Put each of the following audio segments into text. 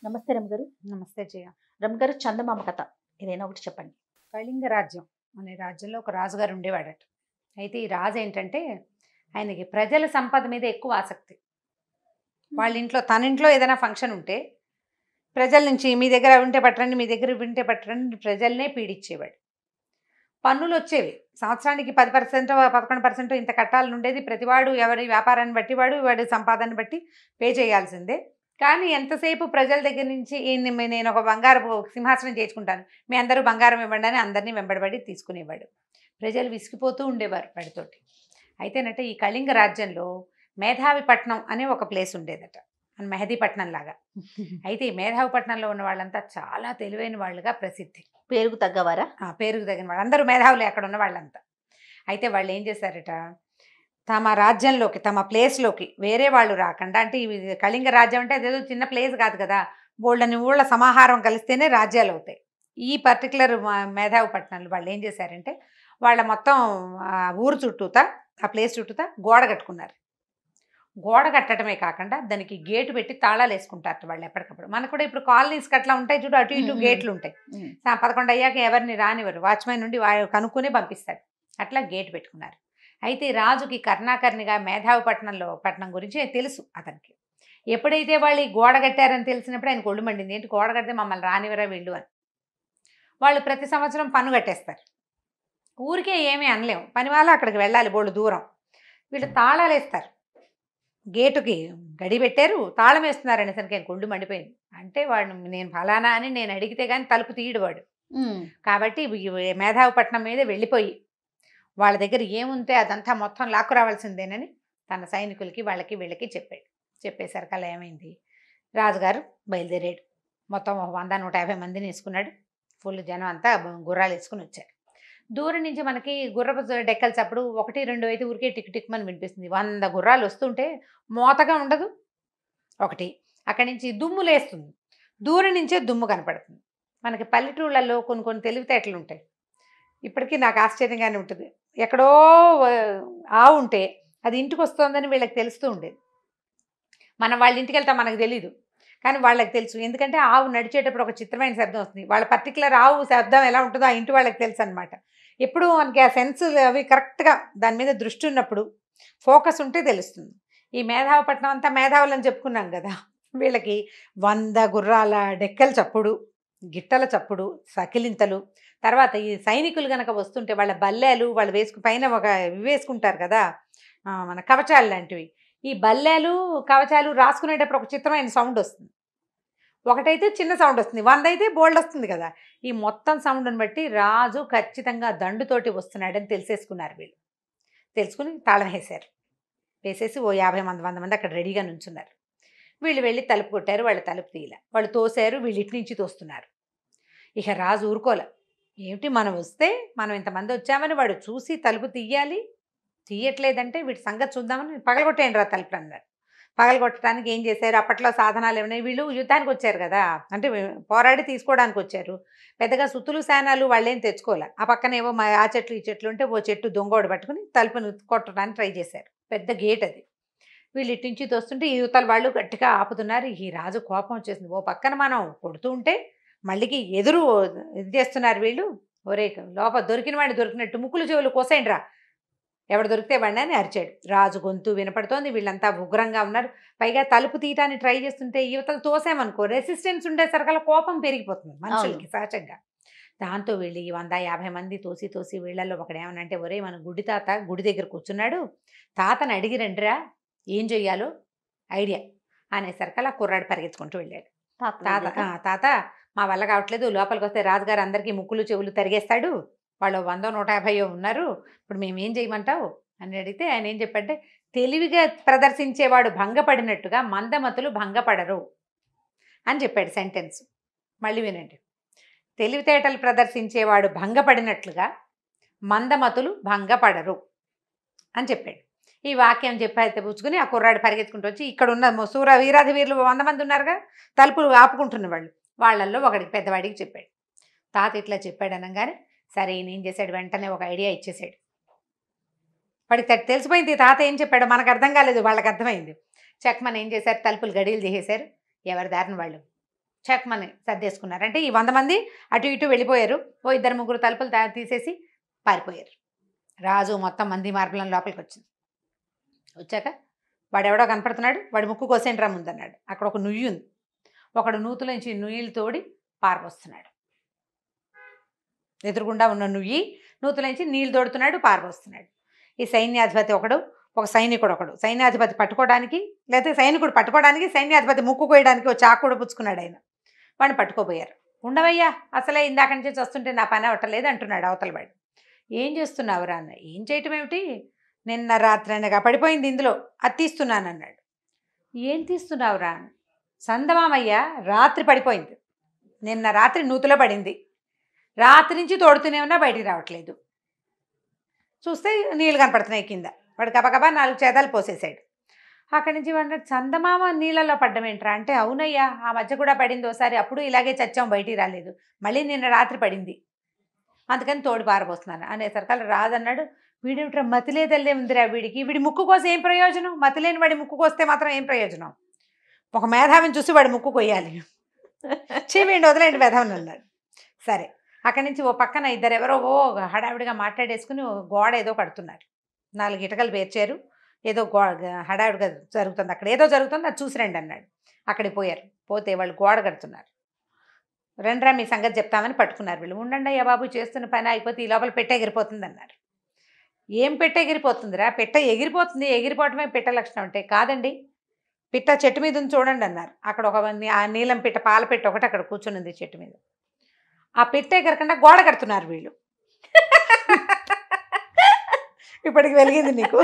నమస్తే రమ్ గారు నమస్తే జయ రమ్ గారు చందమామ కథ ఏదైనా ఒకటి చెప్పండి కళింగ రాజ్యం అనే రాజ్యంలో ఒక రాజుగారు ఉండేవాడట అయితే ఈ రాజు ఏంటంటే ఆయనకి ప్రజల సంపద మీద ఎక్కువ ఆసక్తి వాళ్ళ ఇంట్లో తన ఇంట్లో ఏదైనా ఫంక్షన్ ఉంటే ప్రజల నుంచి మీ దగ్గర ఉంటే పట్టరండి మీ దగ్గర వింటే పట్టరండి ప్రజల్నే పీడిచ్చేవాడు పన్నులు వచ్చేవి సంవత్సరానికి పది పర్సెంట్ పదకొండు పర్సెంట్ ఇంత కట్టాలని ఉండేది ప్రతివాడు ఎవరి వ్యాపారాన్ని బట్టి వాడు వాడి సంపాదన బట్టి పే చేయాల్సిందే కానీ ఎంతసేపు ప్రజల దగ్గర నుంచి ఈయన్ని నేను ఒక బంగారు సింహాసనం చేసుకుంటాను మీ అందరూ బంగారం ఇవ్వండి అని అందరినీ వెంబడబడి తీసుకునేవాడు ప్రజలు విసిగిపోతూ ఉండేవారు వాడితోటి అయితేనట ఈ కళింగ రాజ్యంలో మేధావిపట్నం అనే ఒక ప్లేస్ ఉండేదట మన మెహదీపట్నం లాగా అయితే ఈ మేధావిపట్నంలో ఉన్న వాళ్ళంతా చాలా తెలివైన వాళ్ళుగా ప్రసిద్ధి పేరుకు తగ్గవారా ఆ, పేరుకు తగిన వాళ్ళు అందరూ మేధావులే అక్కడ ఉన్న వాళ్ళంతా అయితే వాళ్ళు ఏం చేశారట తమ రాజ్యంలోకి తమ ప్లేస్లోకి వేరే వాళ్ళు రాకుండా అంటే ఇవి కళింగ రాజ్యం అంటే అదేదో చిన్న ప్లేస్ కాదు కదా బోల్డని ఊళ్ళ సమాహారం కలిస్తేనే రాజ్యాలు అవుతాయి ఈ పర్టికులర్ మేధావి పట్టణాలు వాళ్ళు ఏం చేశారంటే వాళ్ళ మొత్తం ఆ ఊరు చుట్టూతా ఆ ప్లేస్ చుట్టూతా గోడ కట్టుకున్నారు గోడ కట్టడమే కాకుండా దానికి గేటు పెట్టి తాళాలు వేసుకుంటారట వాళ్ళు ఎప్పటికప్పుడు మనకు కూడా ఇప్పుడు కాలనీస్ అట్లా ఉంటాయి చూడు అటు ఇటు మ్మ్. గేట్లు ఉంటాయి సా- పదకొండు అయ్యాక ఎవరిని రానివ్వరు వాచ్మెన్ నుండి వా- కనుక్కునే పంపిస్తాడు అట్లా గేట్ పెట్టుకున్నారు అయితే ఈ రాజుకి కర్ణాకర్ణిగా మేధావిపట్నంలో పట్నం గురించి తెలుసు అతనికి ఎప్పుడైతే వాళ్ళు ఈ గోడ కట్టారని తెలిసినప్పుడు ఆయన కొళ్ళు మండింది ఏంటి గోడ కడితే మమ్మల్ని రానివరా వీళ్ళు అని వాళ్ళు ప్రతి సంవత్సరం పన్ను కట్టేస్తారు ఊరికే ఏమీ అనలేము పని వాళ్ళు అక్కడికి వెళ్ళాలి బోళ్ళు దూరం వీళ్ళు తాళాలు వేస్తారు గేటుకి గడి పెట్టారు తాళం వేస్తున్నారు అనేసరికి ఆయన కొళ్ళు మండిపోయింది అంటే వాడు నేను ఫలానా అని నేను అడిగితే కానీ తలుపు తీయడు వాడు కాబట్టి ఈ మేధావిపట్నం మీద వెళ్ళిపోయి వాళ్ళ దగ్గర ఏముంటే అదంతా మొత్తం లాక్కు రావాల్సిందేనని తన సైనికులకి వాళ్ళకి వీళ్ళకి చెప్పాడు చెప్పేసరికి అలా ఏమైంది రాజుగారు బయలుదేరాడు మొత్తం ఒక వంద నూట యాభై మందిని వేసుకున్నాడు ఫుల్ జనం అంతా గుర్రాలు వేసుకుని వచ్చారు దూరం నుంచి మనకి గుర్రపు డెక్కలు చప్పుడు ఒకటి రెండు అయితే ఊరికే టిక్ టిక్ అని వినిపిస్తుంది వంద గుర్రాలు వస్తుంటే మోతగా ఉండదు ఒకటి అక్కడి నుంచి దుమ్ము లేస్తుంది దూరం నుంచే దుమ్ము కనపడుతుంది మనకి పల్లెటూళ్ళల్లో కొన్ని కొన్ని తెలివితేటలు ఉంటాయి ఇప్పటికీ నాకు ఆశ్చర్యంగానే ఉంటుంది ఎక్కడో ఆ, ఆవు ఉంటే అది ఇంటికి వస్తుందని వీళ్ళకి తెలుస్తూ ఉండేది మనం వాళ్ళ ఇంటికి వెళ్తాం మనకు తెలీదు కానీ వాళ్ళకి తెలుసు ఎందుకంటే ఆవు నడిచేటప్పుడు ఒక చిత్రమైన శబ్దం వస్తుంది వాళ్ళ పర్టికులర్ ఆవు శబ్దం ఎలా ఉంటుందో ఆ ఇంటి వాళ్ళకి తెలుసు అనమాట ఎప్పుడు మనకి ఆ సెన్స్ అవి కరెక్ట్గా దాని మీద దృష్టి ఉన్నప్పుడు ఫోకస్ ఉంటే తెలుస్తుంది ఈ మేధావపట్నం అంతా మేధావులని చెప్పుకున్నాం కదా వీళ్ళకి వంద గుర్రాల డెక్కల చప్పుడు గిట్టల చప్పుడు సకిలింతలు తర్వాత ఈ సైనికులు గనక వస్తుంటే వాళ్ళ బల్లేలు వాళ్ళు వేసుకు పైన ఒక ఇవి వేసుకుంటారు కదా ఆ, మన కవచాలు లాంటివి ఈ బల్లేలు కవచాలు రాసుకునేటప్పుడు ఒక చిత్రమైన సౌండ్ వస్తుంది ఒకటైతే చిన్న సౌండ్ వస్తుంది వంద అయితే బోల్డ్ వస్తుంది కదా ఈ మొత్తం సౌండ్ని బట్టి రాజు ఖచ్చితంగా దండుతోటి వస్తున్నాడని తెలిసేసుకున్నారు వీళ్ళు తెలుసుకుని తాళం వేశారు వేసేసి ఓ యాభై మంది వంద మంది అక్కడ రెడీగా నుంచున్నారు వీళ్ళు వెళ్ళి తలుపు కొట్టారు వాళ్ళు తలుపు తీయలే వాళ్ళు తోసారు వీళ్ళు ఇటు నుంచి తోస్తున్నారు ఇక రాజు ఊరుకోలే ఏమిటి మనం వస్తే మనం ఇంతమంది వచ్చామని వాడు చూసి తలుపు తీయాలి తీయట్లేదంటే వీటి సంగతి చూద్దామని పగలగొట్టేయండి రా తలుపు అన్నారు పగలగొట్టడానికి ఏం చేశారు అప్పట్లో సాధనాలు ఏమైనా వీళ్ళు యుద్ధానికి వచ్చారు కదా అంటే పోరాడి తీసుకోవడానికి వచ్చారు పెద్దగా సుత్తులు శానాలు వాళ్ళేం తెచ్చుకోలే ఆ పక్కన ఏవో మా- ఆ చెట్లు ఈ చెట్లు ఉంటే ఓ చెట్టు దొంగోడు పట్టుకుని తలుపుని కొట్టడానికి ట్రై చేశారు పెద్ద గేట్ అది వీళ్ళు ఇటు నుంచి తోస్తుంటే ఈ యువతల వాళ్ళు గట్టిగా ఆపుతున్నారు ఈ రాజు కోపం వచ్చేసింది ఓ పక్కన మనం కొడుతూ ఉంటే మళ్ళీకి ఎదురు ఇది చేస్తున్నారు వీళ్ళు ఒరే లోపల దొరికిన వాడిని దొరికినట్టు ముక్కులు చెవులు కోసేయండి రా ఎవడు దొరికితే వాడిని అని అరిచాడు రాజు గొంతు వినపడుతోంది వీళ్ళంతా ఉగ్రంగా ఉన్నారు పైగా తలుపు తీయటానికి ట్రై చేస్తుంటే యువతలు తోసామనుకో రెసిస్టెన్స్ ఉండేసరికల్లా కోపం పెరిగిపోతుంది మనుషులకి సహజంగా దాంతో వీళ్ళు ఈ వంద యాభై మంది తోసి తోసి వీళ్ళల్లో ఒకడు ఏమనంటే ఒరే మన గుడి తాత గుడి దగ్గర కూర్చున్నాడు తాతని అడిగి రండిరా ఏం చెయ్యాలో ఐడియా అనేసరికల్లా కుర్రాడు పరిగెత్తుకుంటూ వెళ్ళాడు తాత ఆ, తాత మా వల్ల కావట్లేదు లోపలికి వస్తే రాజుగారు అందరికీ ముక్కులు చెవులు తరిగేస్తాడు వాళ్ళు వందో నూట యాభైయో ఉన్నారు ఇప్పుడు మేము ఏం చేయమంటావు అని అడిగితే ఆయన ఏం చెప్పంటే తెలివిగా ప్రదర్శించేవాడు భంగపడినట్టుగా మందమతులు భంగపడరు అని చెప్పాడు సెంటెన్స్ మళ్ళీ వినండి తెలివితేటలు ప్రదర్శించేవాడు భంగపడినట్లుగా మందమతులు భంగపడరు అని చెప్పాడు ఈ వాక్యం చెప్పైతే పుచ్చుకుని ఆ కుర్రాడు పరిగెత్తుకుంటూ వచ్చి ఇక్కడ ఉన్న సూర వీరాధి వీరులు వంద మంది ఉన్నారుగా తలుపులు ఆపుకుంటున్న వాళ్ళు వాళ్ళల్లో ఒకడికి పెద్దవాడికి చెప్పాడు తాత ఇట్లా చెప్పాడు అనగానే సరే ఈయన ఏం చేశాడు వెంటనే ఒక ఐడియా ఇచ్చేసాడు వాడికి తె- తెలిసిపోయింది తాత ఏం చెప్పాడో మనకు అర్థం కాలేదు వాళ్ళకి అర్థమైంది చెక్మన్ ఏం చేశారు తలుపులు గడియలు చేసేశారు ఎవరి దారిని వాళ్ళు చెక్మని సర్దేసుకున్నారు అంటే ఈ వంద మంది అటు ఇటు వెళ్ళిపోయారు ఓ ఇద్దరు ముగ్గురు తలుపులు తా- తీసేసి పారిపోయారు రాజు మొత్తం మంది మార్పులను లోపలికి వచ్చింది వచ్చాక వాడు ఎవడో కనపడుతున్నాడు వాడి ముక్కు కోసేంట్రా ముందన్నాడు అక్కడ ఒక నుయ్యి ఉంది ఒకడు నూతులోంచి నుయ్యిలు తోడి పారబోస్తున్నాడు ఎదురుగుండా ఉన్న నుయ్యి నూతులోంచి నీళ్లు తోడుతున్నాడు పారబోస్తున్నాడు ఈ సైన్యాధిపతి ఒకడు ఒక సైనికుడు ఒకడు సైన్యాధిపతి పట్టుకోవడానికి లేకపోతే సైనికుడు పట్టుకోవడానికి సైన్యాధిపతి ముక్కు కోయడానికి ఒక చాకు కూడా పుచ్చుకున్నాడు ఆయన వాడిని పట్టుకోపోయారు ఉండవయ్యా అసలే ఇందాక నుంచి వస్తుంటే నా పని అవటలేదు అంటున్నాడు అవతల వాడు ఏం చేస్తున్నావురా అన్న ఏం చేయటం ఏమిటి నిన్న రాత్రి అనగా పడిపోయింది ఇందులో అది తీస్తున్నాను అన్నాడు ఏం తీస్తున్నావురా అని సందమామయ్య రాత్రి పడిపోయింది నిన్న రాత్రి నూతులో పడింది రాత్రి నుంచి తోడుతూనే ఉన్నా బయటికి రావట్లేదు చూస్తే నీళ్ళు కనపడుతున్నాయి కింద వాడు గబగబా నాలుగు చేదాలు పోసేసాడు అక్కడి నుంచి వాడు చందమామ నీళ్ళలో పడ్డం ఏంట్రా అంటే అవునయ్యా ఆ మధ్య కూడా పడింది ఒకసారి అప్పుడు ఇలాగే చచ్చాం బయటికి రాలేదు మళ్ళీ నిన్న రాత్రి పడింది అందుకని తోడు పారబోస్తున్నాను అనేసరికల్లా రాదన్నాడు వీడేమిట్రా మతిలేదల్లే ఉందిరా వీడికి వీడి ముక్కు కోసి ఏం ప్రయోజనం మతిలేని వాడి ముక్కు కోస్తే మాత్రం ఏం ప్రయోజనం ఒక మేధావిని చూసి వాడి ముక్కు కొయ్యాలి చెవిండి వదిలేండి మేధావిని అన్నాడు సరే అక్కడి నుంచి ఓ పక్కన ఇద్దరు ఎవరో ఓ హడావిడిగా మాట్లాడేసుకుని ఓ గోడ ఏదో కడుతున్నారు నాలుగు ఇటకలు పేర్చారు ఏదో గో హడావిడిగా జరుగుతుంది అక్కడ ఏదో జరుగుతుంది అది చూసి రండి అన్నాడు అక్కడికి పోయారు పోతే వాళ్ళు గోడ కడుతున్నారు రండ్రా మీ సంగతి చెప్తామని పట్టుకున్నారు వీళ్ళు ఉండండి అయ్యా బాబు చేస్తున్న పని అయిపోతే ఈ లోపల పెట్ట ఎగిరిపోతుంది అన్నారు ఏం పెట్ట ఎగిరిపోతుందిరా పెట్ట ఎగిరిపోతుంది ఎగిరిపోవటమే పెట్ట లక్షణం అంటే కాదండి పిట్ట చెట్టు మీద ఉంది చూడండి అన్నారు అక్కడ ఒక నీ- ఆ నీలం పిట్ట పాల పిట్ట ఒకటి అక్కడ కూర్చుని ఉంది చెట్టు మీద ఆ పిట్ట ఎగరకుండా గోడ కడుతున్నారు వీళ్ళు ఇప్పటికి వెలిగింది నీకు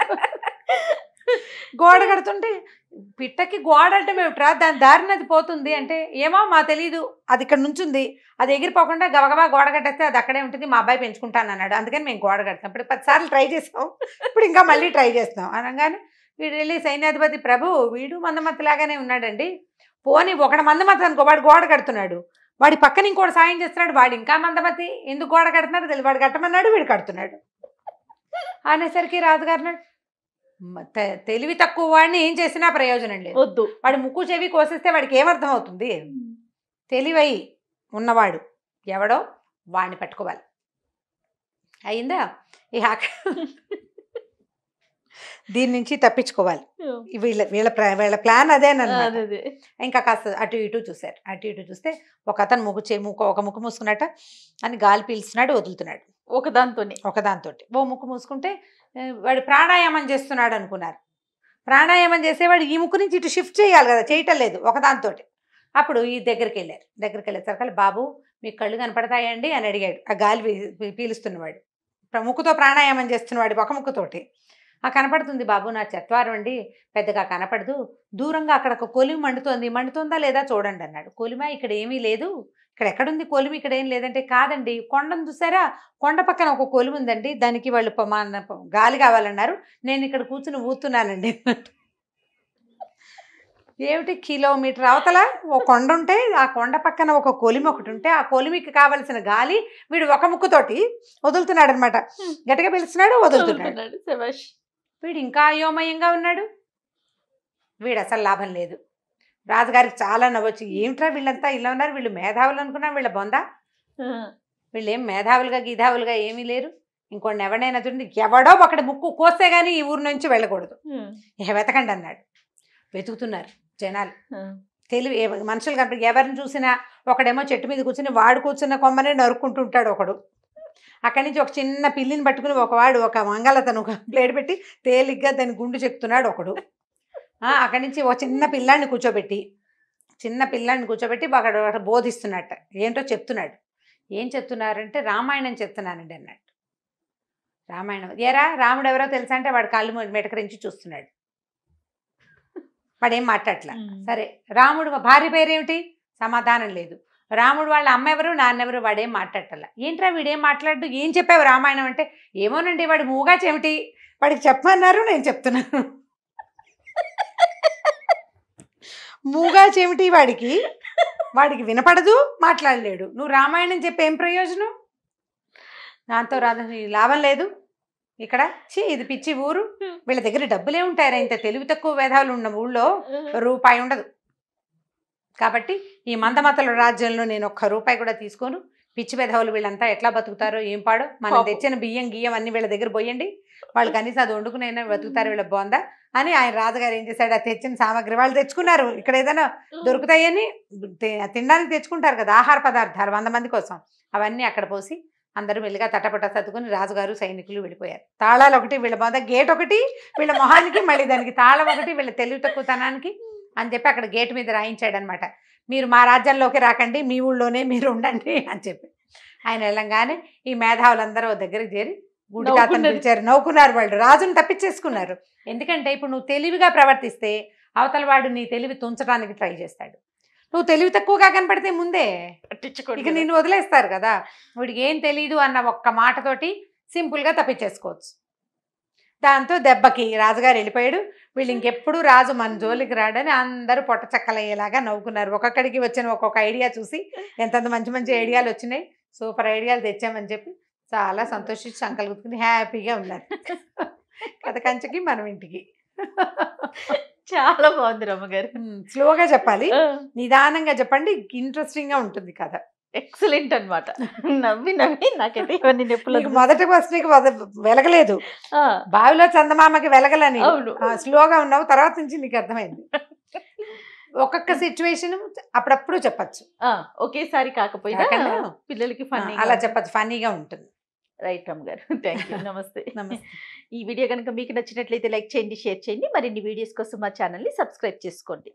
గోడ కడుతుంటే పిట్టకి గోడ అంటే ఏమిట్రా దాని దారిన అది పోతుంది అంటే ఏమో మా తెలీదు అది ఇక్కడ నుంచుంది అది ఎగిరిపోకుండా గబగబా గోడ కట్టేస్తే అది అక్కడే ఉంటుంది మా అబ్బాయి పెంచుకుంటాను అన్నాడు అందుకని మేము గోడ కడతాం ఇప్పుడు పదిసార్లు ట్రై చేసాం ఇప్పుడు ఇంకా మళ్ళీ ట్రై చేస్తాం అనగానే వీడు వెళ్ళి సైన్యాధిపతి ప్రభు వీడు మందమతి లాగానే ఉన్నాడండి పోనీ ఒకడు మందమతి అనుకో వాడు గోడ కడుతున్నాడు వాడి పక్కన ఇంకోటి సాయం చేస్తున్నాడు వాడు ఇంకా మందమతి ఎందుకు గోడ కడుతున్నాడు తెలియదు వాడు కట్టమన్నాడు వీడు కడుతున్నాడు అనేసరికి రాజుగారు అన్నాడు, "మ- తె- తెలివి తక్కువ వాడిని ఏం చేసినా ప్రయోజనం లేదు వద్దు వాడి ముక్కు చెవి కోసేస్తే వాడికి ఏమర్థం అవుతుంది తెలివై ఉన్నవాడు ఎవడో వాడిని పట్టుకోవాలి అయిందా ఈ హాక దీని నుంచి తప్పించుకోవాలి వీళ్ళ వీళ్ళ ప్ర- వీళ్ళ ప్లాన్ అదేనమాట అదే అదే. ఇంకా కాస్త అటు ఇటు చూశారు అటు ఇటు చూస్తే ఒక అతను ముగ్గు చే ముక్కు ఒక ముక్కు మూసుకున్నట్ట అని గాలి పీల్చున్నాడు వదులుతున్నాడు ఒక దాంతోనే ఒకదాంతో ఓ ముక్కు మూసుకుంటే ఆ, వాడు ప్రాణాయామం చేస్తున్నాడు అనుకున్నారు ప్రాణాయామం చేసేవాడు ఈ ముక్కు నుంచి ఇటు షిఫ్ట్ చేయాలి కదా చేయటం లేదు ఒకదాంతో అప్పుడు ఈ దగ్గరికి వెళ్ళారు దగ్గరికి వెళ్ళేసరికి బాబు మీకు కళ్ళు కనపడతాయండి అని అడిగాడు ఆ గాలి పీ- పీ- పీలుస్తున్నవాడు ప్ర- ముక్కుతో ప్రాణాయామం చేస్తున్నవాడు ఒక ముక్కుతోటి ఆ కనపడుతుంది బాబు నా చెత్వారం అండి పెద్దగా కనపడదు దూరంగా అక్కడ ఒక కొలిమి మండుతోంది మండుతుందా లేదా చూడండి అన్నాడు కొలిమ ఇక్కడ ఏమీ లేదు ఇక్కడ ఎక్కడుంది కొలిమి ఇక్కడ ఏం లేదంటే కాదండి కొండను చూసారా కొండ పక్కన ఒక కొలిమి ఉందండి దానికి వాళ్ళు ప- మా అన్న ప- గాలి కావాలన్నారు నేను ఇక్కడ కూర్చుని ఊతున్నానండి ఏమిటి కిలోమీటర్ అవతల ఓ కొండ ఉంటే ఆ కొండ పక్కన ఒక కొలిమి ఒకటి ఉంటే ఆ కొలిమికి కావలసిన గాలి వీడు ఒక ముక్కుతోటి వదులుతున్నాడు అనమాట గట్టిగా పిలుస్తున్నాడు వదులుతున్నాడు చదువుతున్నాడు. శభాష్. వీడు ఇంకా అయోమయంగా ఉన్నాడు వీడు అసలు లాభం లేదు రాజుగారికి చాలా నవ్వచ్చు ఏమిట్రా వీళ్ళంతా ఇలా ఉన్నారు వీళ్ళు మేధావులు అనుకున్నా వీళ్ళ బొందా ఆ. వీళ్ళు ఏం మేధావులుగా గీధావులుగా ఏమీ లేరు ఇంకోటి ఎవడైనా చూడండి ఎవడో ఒకటి ముక్కు కోస్తే కానీ ఈ ఊరు నుంచి వెళ్ళకూడదు ఉమ్. ఇక వెతకండి అన్నాడు వెతుకుతున్నారు జనాలు ఆ. తెలివి ఎవ- మనుషులు కనిపి ఎవరిని చూసినా ఒకడేమో చెట్టు మీద కూర్చుని వాడు కూర్చున్న కొమ్మనే నరుక్కుంటూ ఉంటాడు ఒకడు అక్కడి నుంచి ఒక చిన్న పిల్లిని పట్టుకుని ఒకవాడు ఒక మంగళతను ఒక ప్లేట్ పెట్టి తేలిగ్గా దాని గుండు చెక్తున్నాడు ఒకడు ఆ, అక్కడి నుంచి ఒక చిన్న పిల్లాడిని కూర్చోబెట్టి చిన్న పిల్లాడిని కూర్చోబెట్టి ఒకడు ఒకడు బోధిస్తున్నట్ట ఏంటో చెప్తున్నాడు ఏం చెప్తున్నారంటే రామాయణం చెప్తున్నానండి అన్నాడు రామాయణం ఏరా రాముడు ఎవరో తెలుసా అంటే వాడు కళ్ళు మె- మెటకరించి చూస్తున్నాడు వాడేం మాట్లాడట్లా ఉమ్. సరే రాముడు భార్య పేరేమిటి సమాధానం లేదు రాముడు వాళ్ళ అమ్మ ఎవరు నాన్నెవరు వాడేం మాట్లాడటల్లా ఏంట్రా వీడేం మాట్లాడు ఏం చెప్పావు రామాయణం అంటే ఏమోనండి వాడు మూగా చెమిటి వాడికి చెప్పమన్నారు నేను చెప్తున్నాను మూగా చెమిటి వాడికి వాడికి వినపడదు మాట్లాడలేడు నువ్వు రామాయణం చెప్పి ఏం ప్రయోజనం దాంతో రాధ నీ లాభం లేదు ఇక్కడ ఛీ ఇది పిచ్చి ఊరు వీళ్ళ దగ్గర డబ్బులే ఉంటాయరా ఇంత తెలివి తక్కువ వేధాలు ఉన్న ఊళ్ళో రూపాయి ఉండదు కాబట్టి ఈ మందమతల రాజ్యంలో నేను ఒక్క రూపాయి కూడా తీసుకోను పిచ్చి పెదవులు వీళ్ళంతా ఎట్లా బతుకుతారో ఏం పాడో మనం పాపం. తెచ్చిన బియ్యం గియ్యం అన్ని వీళ్ళ దగ్గర పోయండి వాళ్ళు కనీసం అది వండుకునైనా బతుకుతారు వీళ్ళ బాగుందా అని ఆయన రాజుగారు ఏం చేశాడు ఆ తెచ్చిన సామాగ్రి వాళ్ళు తెచ్చుకున్నారు ఇక్కడ ఏదైనా దొరుకుతాయని తి- తినడానికి తెచ్చుకుంటారు కదా ఆహార పదార్థాలు వంద మంది కోసం అవన్నీ అక్కడ పోసి అందరూ మెల్లిగా తటపట సర్దుకుని రాజుగారు సైనికులు వెళ్ళిపోయారు తాళాలు ఒకటి వీళ్ళ బాధ గేట్ ఒకటి వీళ్ళ మొహానికి మళ్ళీ దానికి తాళం ఒకటి వీళ్ళ తెలివి తక్కువతనానికి అని చెప్పి అక్కడ గేట్ మీద రాయించాడు అనమాట మీరు మా రాజ్యంలోకి రాకండి మీ ఊళ్ళోనే మీరు ఉండండి అని చెప్పి ఆయన వెళ్ళంగానే ఈ మేధావులందరూ ఓ దగ్గరికి చేరి గుడి తాతను నవ్వుకున్నారు. పిలిచారు నవ్వుకున్నారు వాళ్ళు రాజును తప్పించేసుకున్నారు ఎందుకంటే ఇప్పుడు నువ్వు తెలివిగా ప్రవర్తిస్తే అవతల వాడు నీ తెలివి తుంచడానికి ట్రై చేస్తాడు నువ్వు తెలివి తక్కువగా కనపడితే ముందే పట్టించుకోండి ఇక నిన్ను వదిలేస్తారు కదా వీడికి ఏం తెలియదు అన్న ఒక్క మాటతోటి సింపుల్గా తప్పించేసుకోవచ్చు దాంతో దెబ్బకి రాజుగారు వెళ్ళిపోయాడు వీళ్ళు ఇంకెప్పుడు రాజు మన జోలికి రాడని అందరూ పొట్ట చక్కలయ్యేలాగా నవ్వుకున్నారు ఒక్కొక్కడికి వచ్చిన ఒక్కొక్క ఐడియా చూసి ఎంతంత మంచి మంచి ఐడియాలు వచ్చినాయి సూపర్ ఐడియాలు తెచ్చామని చెప్పి చాలా సంతోషించి సంకలు గుర్తుకుని హ్యాపీగా ఉన్నారు కథ కంచకి మనం ఇంటికి చాలా బాగుంది రమ్మగారు స్లోగా చెప్పాలి నిదానంగా చెప్పండి ఇంట్రెస్టింగ్ గా ఉంటుంది కథ ఎక్సలెంట్ అన్నమాట నవ్వి నవ్వి నాకైతే ఇవన్నీ నొప్పులు నీకు మొదటి ఫస్ట్ నీకు వద- వెలగలేదు ఆ, బావిలో చందమామకి వెలగలని అవును ఆ, స్లోగా ఉన్నావు తర్వాత నుంచి నీకు అర్థమైంది ఒక్కొక్క సిచ్యువేషన్ అప్పుడప్పుడు చెప్పచ్చు ఆ, ఒకేసారి కాకపోయినా కాకుండా, పిల్లలకి ఆ, ఫన్నీ అలా చెప్పచ్చు ఫన్నీగా ఉంటుంది రైట్ రమ్మ గారు థ్యాంక్ యూ నమస్తే నమస్తే. ఈ వీడియో కనుక మీకు నచ్చినట్లయితే లైక్ చేయండి షేర్ చేయండి మరిన్ని వీడియోస్ కోసం మా ఛానల్ని సబ్స్క్రైబ్ చేసుకోండి